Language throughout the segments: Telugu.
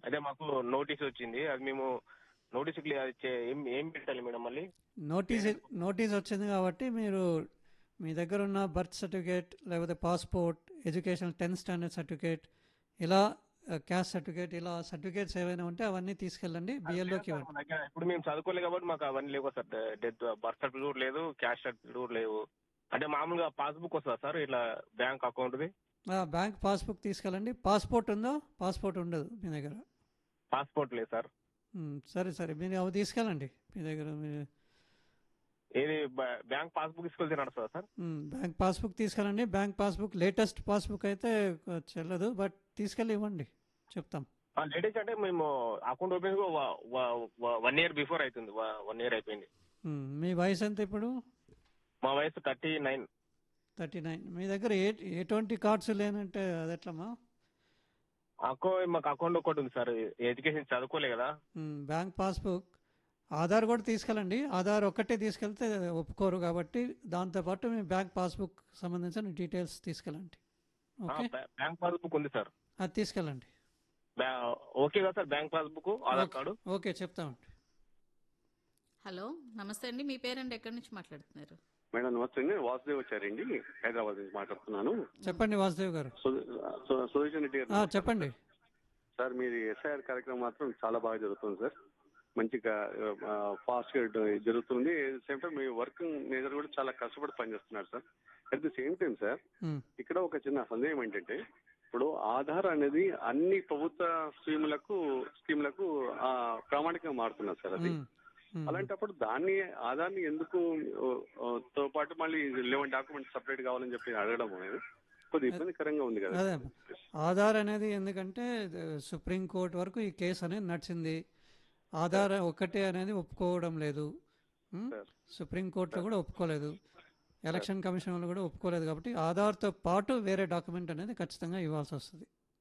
అదే మాకు నోటీస్ వచ్చింది అది మేము నోటీస్ ఏం ఏం పెట్టాలి మేడం మళ్ళీ నోటీస్ నోటీస్ వచ్చింది కాబట్టి మీరు మీ దగ్గర ఉన్న బర్త్ సర్టిఫికేట్ లేకపోతే passport educational tenth standard certificate ఇలా క్యాస్ట్ సర్టిఫికేట్ ఇలా సర్టిఫికేట్స్ ఏవైనా ఉంటే అవన్నీ తీసుకెళ్ళండి బిఎల్ఓకి ఇవ్వండి మా దగ్గర ఇప్పుడు మేము చదువుకోలేదు కాబట్టి మాకు అవన్నీ లేవు సార్ డెత్ బర్త్ సర్టిఫికేట్ కూడా లేదు క్యాష్ సర్టిఫికేట్ కూడా లేవు అంటే మామూలుగా పాస్బుక్ వస్తుందా సార్ ఇట్లా బ్యాంక్ అకౌంట్ది ఆ, బ్యాంక్ పాస్బుక్ తీసుకెళ్ళండి పాస్పోర్ట్ ఉందో పాస్పోర్ట్ ఉండదు మీ దగ్గర పాస్పోర్ట్ లేదు సార్ ఉమ్, సరే సరే మీరు అవి తీసుకెళ్ళండి మీ దగ్గర మీరు ఏది బ- బ్యాంక్ పాస్బుక్ తీసుకెళ్తే నడుస్తుందా సార్ ఉమ్, బ్యాంక్ పాస్బుక్ తీసుకెళ్ళండి బ్యాంక్ పాస్బుక్ లేటెస్ట్ పాస్బుక్ అయితే ఆ, చెల్లదు బట్ తీసుకెళ్ళి ఇవ్వండి చెప్తాం లేటెస్ట్ అంటే మేము account open one year before అవుతుంది వన్ ఇయర్ అయిపోయింది ఉమ్, మీ వయసు ఎంత ఇప్పుడు మా వయసు థర్టీ నైన్ థర్టీ నైన్ మీ దగ్గర ఏ ఎటువంటి కార్డ్స్ లేనంటే అది ఎట్లమ్మా అకౌంట్ మాకు అకౌంట్ ఒకటి ఉంది సార్ ఎడ్యుకేషన్ చదువుకోలే కదా ఉమ్, బ్యాంక్ పాస్బుక్ ఆధార్ కూడా తీసుకెళ్ళండి ఆధార్ ఒక్కటే తీసుకెళ్తే ఒప్పుకోరు కాబట్టి దాంతోపాటు మీ బ్యాంక్ పాస్బుక్ సంబంధించిన డీటెయిల్స్ తీసుకెళ్ళండి ఓకే బ్యా- బ్యాంక్ పాస్బుక్ ఉంది సార్ అది తీసుకెళ్ళండి బ్యా- ఓకే కదా sir bank passbook Aadhaar card okay చెప్తామండి హలో నమస్తే అండి మీ పేరండి ఎక్కడి నుంచి మాట్లాడుతున్నారు మేడం నమస్తే అండి వాసుదేవ్ వచ్చారండి హైదరాబాద్ నుంచి మాట్లాడుతున్నాను చెప్పండి వాసుదేవ్ గారు సు- సు- సుదర్శన్ రెడ్డి ఆ, గారు చెప్పండి సార్ మీరు ఎస్ఐఆర్ కార్యక్రమం మాత్రం చాలా బాగా జరుగుతుంది సార్ మంచిగా ఫాస్ట్ గా జరుగుతుంది సేమ్ టైం మీ వర్క్ మేజర్ కూడా చాలా కష్టపడి పనిచేస్తున్నారు sir at the same time sir ఉమ్, ఇక్కడ ఒక చిన్న సందేహం ఏంటంటే ఇప్పుడు ఆధార్ అనేది అన్ని ప్రభుత్వ స్కీములకు స్కీములకు ఆ, ప్రామాణికంగా మారుతున్నారు సార్ అది ఉమ్, ఉమ్. అలాంటప్పుడు దాన్ని ఆధార్ని ఎందుకు ఓ, ఓ, తో పాటు మళ్ళీ లెవెన్ డాక్యుమెంట్స్ సపరేట్ కావాలని చెప్పి అడగడం అనేది కొద్దిగా ఇబ్బందికరంగా ఉంది కదా అదే ఆధార్ అనేది ఎందుకంటే సుప్రీం కోర్ట్ వరకు ఈ కేసు అనేది నడిచింది ఆధార్ ఒక్కటే అనేది ఒప్పుకోవడం లేదు ఉమ్, సార్. సుప్రీం కోర్టులో కూడా ఒప్పుకోలేదు ఎలక్షన్ కమిషన్ వాళ్ళు కూడా ఒప్పుకోలేదు కాబట్టి ఆధార్తో పాటు వేరే డాక్యుమెంట్ అనేది ఖచ్చితంగా ఇవ్వాల్సి వస్తుంది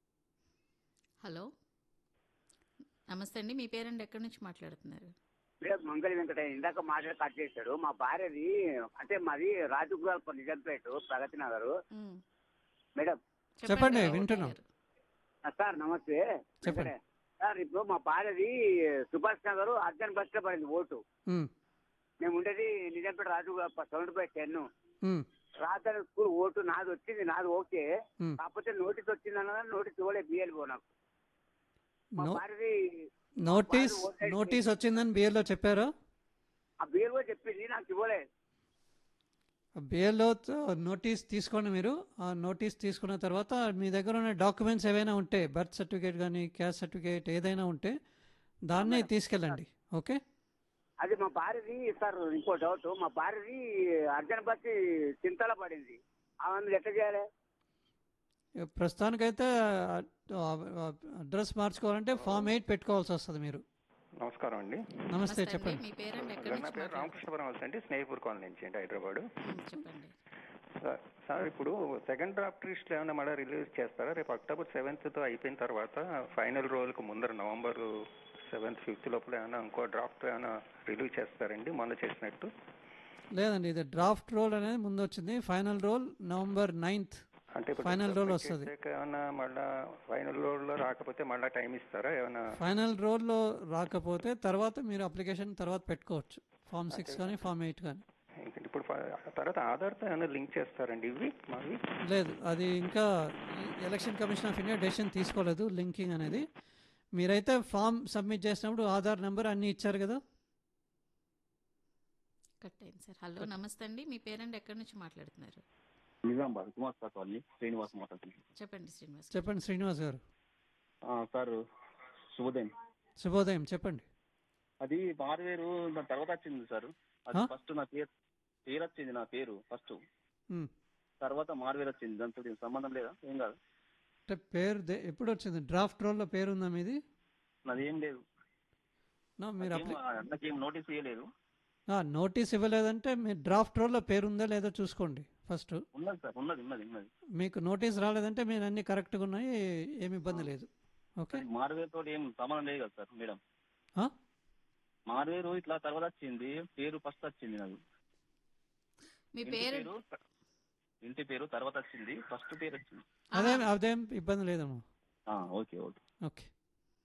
హలో నమస్తే అండి మీ పేరండి ఎక్కడి నుంచి మాట్లాడుతున్నారు లేదు మంగళ వెంకటయ్య ఇందాక మాట్లాడి కట్ చేశాడు మా భార్యది అంటే మాది రాజగోపాల్ నిజంపేట ప్రగతి నగర్ ఉమ్, మేడం చెప్పండి, రావు వింటున్నాం. గారు. ఆ, సార్ నమస్తే చెప్పండి. వెంకటయ్య. సార్ ఇప్పుడు మా భార్యది సుభాష్ నగర్ అర్జన్ బస్ లో పడింది ఓటు ఉమ్, మేము ఉండేది Nizampet Rajagopal seventy five ten ఉమ్, రాత్రి స్కూల్ ఓటు నాది వచ్చింది నాది ఓకే ఉమ్. కాకపోతే నోటీస్ వచ్చింది అన్న నోటీస్ ఇవ్వలే బిఎల్ఓ నాకు మా నో- భార్యది నోటీస్ మా భార్య ఓటు నోటీస్ వచ్చిందని బిఎల్ఓ చెప్పారా ఆ బిఎల్ఓ చెప్పింది నాకు ఇవ్వలే బిఎల్ఓ నోటీస్ తీసుకోండి మీరు ఆ నోటీస్ తీసుకున్న తర్వాత మీ దగ్గర ఉన్న డాక్యుమెంట్స్ ఏవైనా ఉంటే బర్త్ సర్టిఫికేట్ కానీ క్యాస్ట్ సర్టిఫికేట్ ఏదైనా ఉంటే దాన్ని తీసుకెళ్ళండి ఓకే అది మా భార్యది సార్ ఇంకో డౌట్ మా భార్యది అర్జున్ బస్సి చింతల పడింది ఆమె ఎట్లా చేయాలి ప్రస్తుతానికైతే అడ్రస్ మార్చుకోవాలంటే ఫామ్ ఎయిట్ పెట్టుకోవాల్సి వస్తుంది మీరు నమస్కారం అండి నమస్తే నమస్తే అండి చెప్పండి మీ పేరండి ఎక్కడి నా నుంచి పేరు మాట్లాడుతున్నారు రామకృష్ణపురం వలస అండి స్నేహిపూర్ కాలనీ నుంచి అండి హైదరాబాద్ ఉమ్, చెప్పండి సార్ సార్ ఇప్పుడు సెకండ్ డ్రాఫ్ట్ లిస్ట్ ఏమైనా మళ్ళీ రిలీజ్ చేస్తారా రేపు అక్టోబర్ సెవెంత్ తో అయిపోయిన తర్వాత ఫైనల్ రోల్కి ముందర నవంబర్ సెవెంత్ ఫిఫ్త్ లోపల ఏమైనా ఇంకో డ్రాఫ్ట్ ఏమైనా రిలీజ్ చేస్తారండి మొన్న చేసినట్టు లేదండి ఇది డ్రాఫ్ట్ రోల్ అనేది ముందు వచ్చింది ఫైనల్ రోల్ నవంబర్ నైన్త్ అంటే ఇప్పుడు ఫైనల్ రోల్ submit వస్తుంది చేసాక ఏమైనా మళ్ళా ఫైనల్ రోల్లో రాకపోతే మళ్ళీ టైం ఇస్తారా ఏమైనా ఫైనల్ రోల్లో రాకపోతే తర్వాత మీరు అప్లికేషన్ తర్వాత పెట్టుకోవచ్చు ఫామ్ సిక్స్ కానీ ఫామ్ ఎయిట్ కానీ ఇంక ఇప్పుడు ఫ- తర్వాత ఆధార్తో ఏమైనా లింక్ చేస్తారండి ఇవి మావి లేదు అది ఇంకా election commission of India decision తీసుకోలేదు లింకింగ్ అనేది మీరైతే ఫామ్ సబ్మిట్ చేసినప్పుడు ఆధార్ నెంబర్ అన్నీ ఇచ్చారు కదా కట్ అయింది సార్ హలో నమస్తే అండి మీ పేరండి ఎక్కడి నుంచి మాట్లాడుతున్నారు నిజామాబాద్ కుమార్ సార్ కాలనీ శ్రీనివాస్ మాట్లాడుతున్నాను చెప్పండి శ్రీనివాస్ చెప్పండి శ్రీనివాస్ గారు ఆ, సార్ శుభోదయం శుభోదయం చెప్పండి అది మారువేరు దాని తర్వాత వచ్చింది సార్ అది ఆ? ఫస్ట్ నా పేరు పేరు వచ్చింది నా పేరు ఫస్ట్ ఉమ్. తర్వాత మారువేరు వచ్చింది దాంతో దీనికి సంబంధం లేదా ఏం కాదు అంటే పేరు దే- ఎప్పుడు వచ్చింది డ్రాఫ్ట్ రోల్లో పేరు ఉందా మీది నాది ఏం లేదు నా మీరు నాకేం- అప్లై నాకేం నోటీస్ ఇవ్వలేదు ఆ, నోటీస్ ఇవ్వలేదంటే మీరు డ్రాఫ్ట్ రోల్లో పేరు ఉందా లేదో చూసుకోండి ఫస్ట్ ఉన్నది సార్ ఉన్నది ఉన్నది ఉన్నది మీకు నోటీస్ రాలేదంటే మీరు అన్ని కరెక్ట్గా ఉన్నాయి ఏమి ఇబ్బంది లేదు ఓకే మారువేరు తోటి ఏం సంబంధం లేదు కదా సార్ మేడం ఆ? మారువేరు ఇట్లా తర్వాత వచ్చింది పేరు ఫస్ట్ వచ్చింది నాకు మీ ఇంటి పేరు పేరు ఇంటి పేరు తర్వాత వచ్చింది ఫస్ట్ పేరు వచ్చింది అదేం అదేం ఇబ్బంది లేదమ్మా ఆ, ఓకే ఓకే ఓకే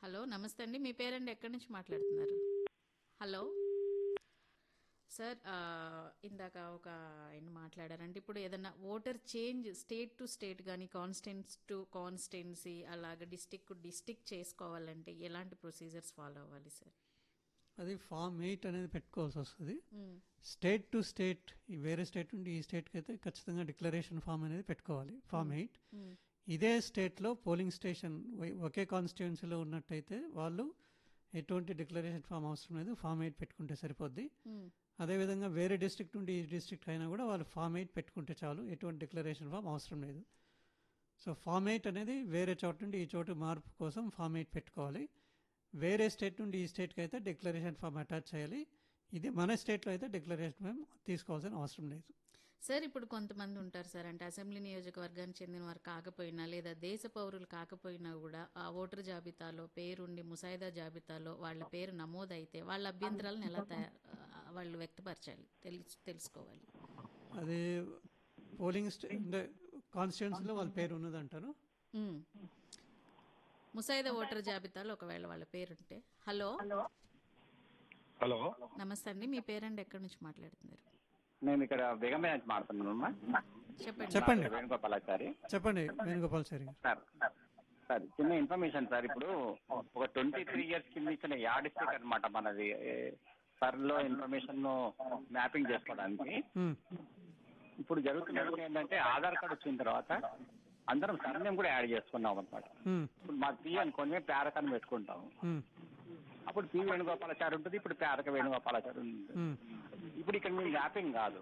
హలో నమస్తే అండి మీ పేరండి ఎక్కడి నుంచి మాట్లాడుతున్నారు హలో సార్ ఆ, ఇందాక ఒక ఆయన మాట్లాడారంటే ఇప్పుడు ఏదైనా voter change state to state కానీ కాన్స్టెన్స్ టు కాన్స్టెన్సీ అలాగ డిస్టిక్ టు డిస్టిక్ చేసుకోవాలంటే ఎలాంటి ప్రొసీజర్స్ ఫాలో అవ్వాలి సార్ అది ఫామ్ ఎయిట్ అనేది పెట్టుకోవాల్సి వస్తుంది స్టేట్ టు స్టేట్ ఈ వేరే స్టేట్ నుండి ఈ స్టేట్కి అయితే ఖచ్చితంగా డిక్లరేషన్ ఫామ్ అనేది పెట్టుకోవాలి ఫామ్ ఎయిట్ ఇదే స్టేట్లో పోలింగ్ స్టేషన్ ఒ- ఒకే కాన్స్టిట్యున్సీలో ఉన్నట్టయితే వాళ్ళు ఎటువంటి డిక్లరేషన్ ఫామ్ అవసరం లేదు ఫామ్ ఎయిట్ పెట్టుకుంటే సరిపోద్ది అదేవిధంగా వేరే డిస్ట్రిక్ట్ నుండి ఈ డిస్ట్రిక్ట్ అయినా కూడా వాళ్ళు ఫామ్ ఎయిట్ పెట్టుకుంటే చాలు ఎటువంటి డిక్లరేషన్ ఫామ్ అవసరం లేదు సో ఫామ్ ఎయిట్ అనేది వేరే చోట నుండి ఈ చోటు మార్పు కోసం ఫామ్ ఎయిట్ పెట్టుకోవాలి వేరే స్టేట్ నుండి ఈ స్టేట్కి అయితే డిక్లరేషన్ ఫామ్ అటాచ్ చేయాలి ఇది మన స్టేట్లో అయితే డిక్లరేషన్ ఫామ్ తీసుకోవాల్సిన అవసరం లేదు సార్ ఇప్పుడు కొంతమంది ఉంటారు సార్ అంటే అసెంబ్లీ నియోజకవర్గానికి చెందిన వారు కాకపోయినా లేదా దేశ పౌరులు కాకపోయినా కూడా ఆ ఓటర్ జాబితాలో పేరుండి ముసాయిదా జాబితాలో వాళ్ళ పేరు నమోదైతే వాళ్ళ అభ్యంతరాలను ఎలా తయా- ఆ, వాళ్ళు వ్యక్తపరచాలి తెలుసు తెలుసుకోవాలి అది పోలింగ్ స్టే అంటే కాన్స్టిట్యున్సీలో వాళ్ళ పేరు ఉన్నదంటారు ఉమ్. ముసాయిదా ఓటర్ జాబితాలో ఒకవేళ వాళ్ళ పేరుంటే హలో హలో నమస్తే అండి మీ పేరండి ఎక్కడి నుంచి మాట్లాడుతున్నారు నేను ఇక్కడ బేగంపేట నుంచి మాట్లాడుతున్నాను అమ్మా. చెప్పండి చెప్పండి. నా పేరు వేణుగోపాలాచారి చెప్పండి వేణుగోపాల్ సార్ సార్ సార్ చిన్న ఇన్ఫర్మేషన్ సార్ ఇప్పుడు ఒక ట్వంటీ త్రీ ఇయర్స్ కింద ఇచ్చిన యాడిస్టిక్ అనమాట మనది సర్లో ఇన్ఫర్మేషన్ మ్యాపింగ్ చేసుకోవడానికి ఉమ్, ఇప్పుడు జరుగుతున్నది ఏంటంటే ఆధార్ కార్డు వచ్చిన తర్వాత అందరం సర్నేమ్ కూడా యాడ్ చేసుకున్నాం అనమాట ఉమ్, ఇప్పుడు మా పి అనుకొని మేము పేరకని పెట్టుకుంటాం ఉమ్, అప్పుడు పి వేణుగోపాలాచారి ఉంటుంది ఇప్పుడు పేరక వేణుగోపాలాచారి ఉంటుంది ఉమ్. ఇప్పుడు ఇక్కడ మేము మ్యాపింగ్ కాదు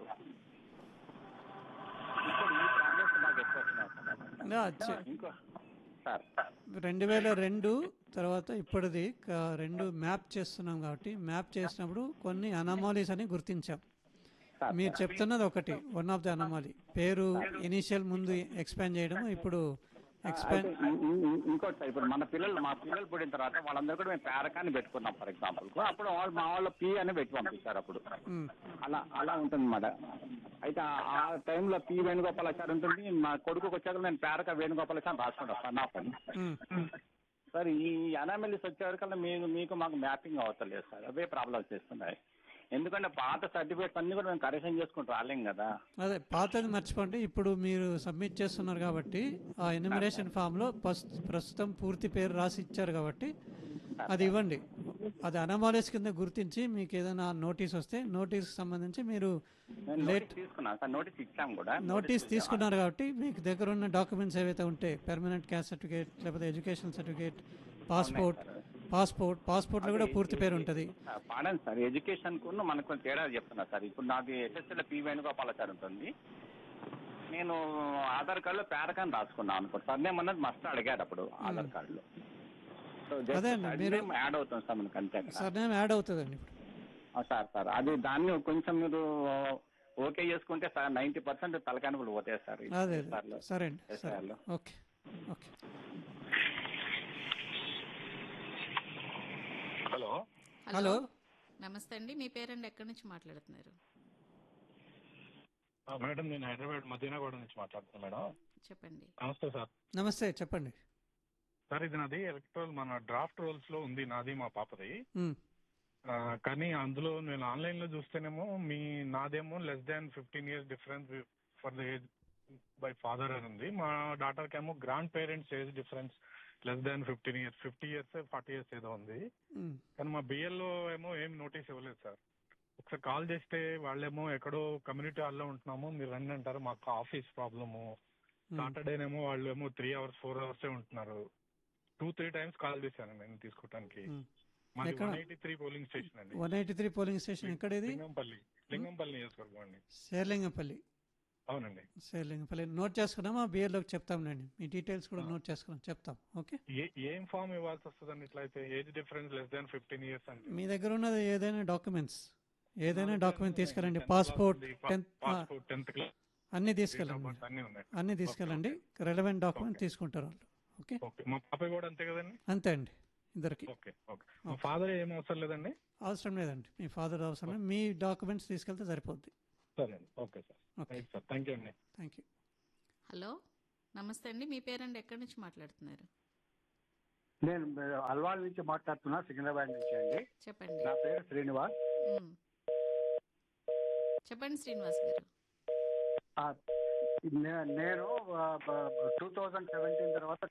ఇప్పుడు ఈ ప్రాబ్లమ్స్ మాకు ఎక్కువ వచ్చినాయి సార్. యా, చె- ఇంకో సార్ రెండు వేల రెండు తర్వాత ఇప్పటిది క- రెండు మ్యాప్ చేస్తున్నాం కాబట్టి మ్యాప్ చేసినప్పుడు కొన్ని అనామాలీస్ అని గుర్తించాం మీరు చెప్తున్నది ఒకటి వన్ ఆఫ్ ది అనామాలీ పేరు ఇనీషియల్ ముందు ఎక్స్పాండ్ చేయడం ఇప్పుడు ఎక్స్పాండ్ అయితే ఇం- ఇం- ఇంకోటి సార్ ఇప్పుడు మన పిల్లలు మా పిల్లలు పుట్టిన తర్వాత వాళ్ళందరూ కూడా మేము పేరకాన్ని పెట్టుకున్నాం ఫర్ ఎగ్జాంపుల్ అప్పుడు వాళ్ళు మా వాళ్ళు పి అని పెట్టి పంపించారు అప్పుడు అలా అలా ఉంటుంది అన్నమాట అయితే ఆ- ఆ టైంలో పి వేణుగోపాలాచారి ఉంటుంది మా కొడుకుకి వచ్చాక నేను పేరక వేణుగోపాలాచారి రాసుకుంటాను సార్ నా పని సార్ ఈ అనామెలీస్ వచ్చేవరకల్లా మీకు మీకు మాకు మ్యాపింగ్ అవతలేదు సార్ అవే ప్రాబ్లమ్స్ చేస్తున్నాయి ఎందుకంటే పాత సర్టిఫికేట్స్ అన్ని కూడా మేము కరెక్షన్ చేసుకుంటూ రాలేం కదా అదే పాతది మర్చిపోండి ఇప్పుడు మీరు సబ్మిట్ చేస్తున్నారు కాబట్టి ఆ ఎన్యుమరేషన్ ఫామ్లో ప్రస్తుతం పూర్తి పేరు రాసి ఇచ్చారు కాబట్టి అది ఇవ్వండి అది అనామాలీస్ కింద గుర్తించి మీకు ఏదైనా నోటీస్ వస్తే నోటీస్ సంబంధించి మీరు నేను లేట్ నోటీస్ తీసుకున్నాను సార్ నోటీస్ ఇచ్చాం కూడా నోటీస్ తీసుకున్నారు కాబట్టి మీకు దగ్గర ఉన్న డాక్యుమెంట్స్ ఏవైతే ఉంటే పెర్మనెంట్ క్యాస్ట్ సర్టిఫికేట్ లేకపోతే ఎడ్యుకేషన్ సర్టిఫికేట్ పాస్పోర్ట్ పాస్పోర్ట్ పాస్పోర్ట్లో కూడా పూర్తి పేరు ఉంటుంది సార్, పాడండి సార్ ఎడ్యుకేషన్ కు మనకు కొంచెం తేడా చెప్తున్నా సార్ ఇప్పుడు నాది ఎస్ఎస్ఎల్ పి వేణుగోపాలాచారి ఉంటుంది నేను ఆధార్ కార్డులో పేరకాన్ని రాసుకున్నాను అనుకో సార్ నేను అన్నది మస్ట్ అడిగారు అప్పుడు ఆధార్ కార్డులో సో just అదే అండి, అది మీరు- name యాడ్ అవుతుంది సార్ మనకు అంతే అక్కడ. సర్నేమ్ యాడ్ అవుతుందండి ఇప్పుడు ఆ, సార్ సార్ అది దాన్ని కొంచెం మీరు ఓకే చేసుకుంటే సార్ నైంటీ పర్సెంట్ తలకానుకలు పోతాయి సార్ ఈ అదే సార్లో. అదే సరే అండి సరే ఎస్ఆర్లో. Okay okay hello hello. నమస్తే అండి మీ పేరండి ఎక్కడి నుంచి మాట్లాడుతున్నారు మేడం నేను హైదరాబాద్ మదీనాగూడ నుంచి మాట్లాడుతున్నాను మేడం చెప్పండి నమస్తే సార్ నమస్తే చెప్పండి సార్ ఇది నాది ఎలక్ట్రల్ మన డ్రాఫ్ట్ రోల్స్ లో ఉంది నాది మా పాపది ఉమ్, ఆ, కానీ అందులో నేను ఆన్లైన్ లో చూస్తేనేమో మీ నాదేమో less than fifteen years difference for the age by father అని ఉంది మా డాటర్ కేమో grand parents age difference less than fifteen years fifty years forty years ఏదో ఉంది ఉమ్, కానీ మా బిఎల్లో ఏమో ఏం నోటీస్ ఇవ్వలేదు సార్ ఒకసారి కాల్ చేస్తే వాళ్ళేమో ఎక్కడో కమ్యూనిటీ హాల్లో ఉంటున్నాము మీరు రండి అంటారు మాకు ఆఫీస్ ప్రాబ్లము సాటర్డేనేమో వాళ్ళు ఏమో త్రీ అవర్స్ ఫోర్ అవర్స్ ఉంటున్నారు టూ త్రీ టైమ్స్ కాల్ చేశాను నేను తీసుకోవడానికి ఉమ్. మాది ఎక్కడ? One eighty three polling station అండి one eighty three polling station ఎక్కడ ఇది లింగంపల్లి లింగంపల్లి నియోజకవర్గం అండి శేర్లింగపల్లి అవునండి శేర్లింగపల్లి నోట్ చేసుకున్నామా బిఏలోకి చెప్తాంలేండి మీ డీటెయిల్స్ కూడా నోట్ చేసుకున్నాం చెప్తాం ఓకే ఏ ఏం ఫామ్ ఇవ్వాల్సి వస్తుందండి ఇట్లా అయితే age difference less than fifteen years అంటే మీ దగ్గర ఉన్నది ఏదైనా డాక్యుమెంట్స్ ఏదైనా డాక్యుమెంట్ తీసుకెళ్ళండి passport tenth passport tenth class అన్ని తీసుకెళ్ళండి అన్ని ఉన్నాయి అన్ని తీసుకెళ్ళండి రెలవెంట్ డాక్యుమెంట్ తీసుకుంటారు వాళ్ళు ఓకే ఓకే మా పాప కూడా అంతే కదండి అంతే అండి ఇద్దరికి ఓకే ఓకే మా ఫాదర్ ఏం అవసరం లేదండి అవసరం లేదండి మీ ఫాదర్ అవసరం లేదు మీ డాక్యుమెంట్స్ తీసుకెళ్తే సరిపోద్ది సరే అండి okay sir okay right sir thank you అండి థ్యాంక్ యూ హలో నమస్తే అండి మీ పేరండి ఎక్కడి నుంచి మాట్లాడుతున్నారు నేను అల్వాల్ నుంచి మాట్లాడుతున్నా సికింద్రాబాద్ నుంచి అండి చెప్పండి నా పేరు శ్రీనివాస్ మ్మ్. చెప్పండి శ్రీనివాస్ గారు ఆ, నే- నేను టూ థౌజండ్ సెవెంటీన్ తర్వాత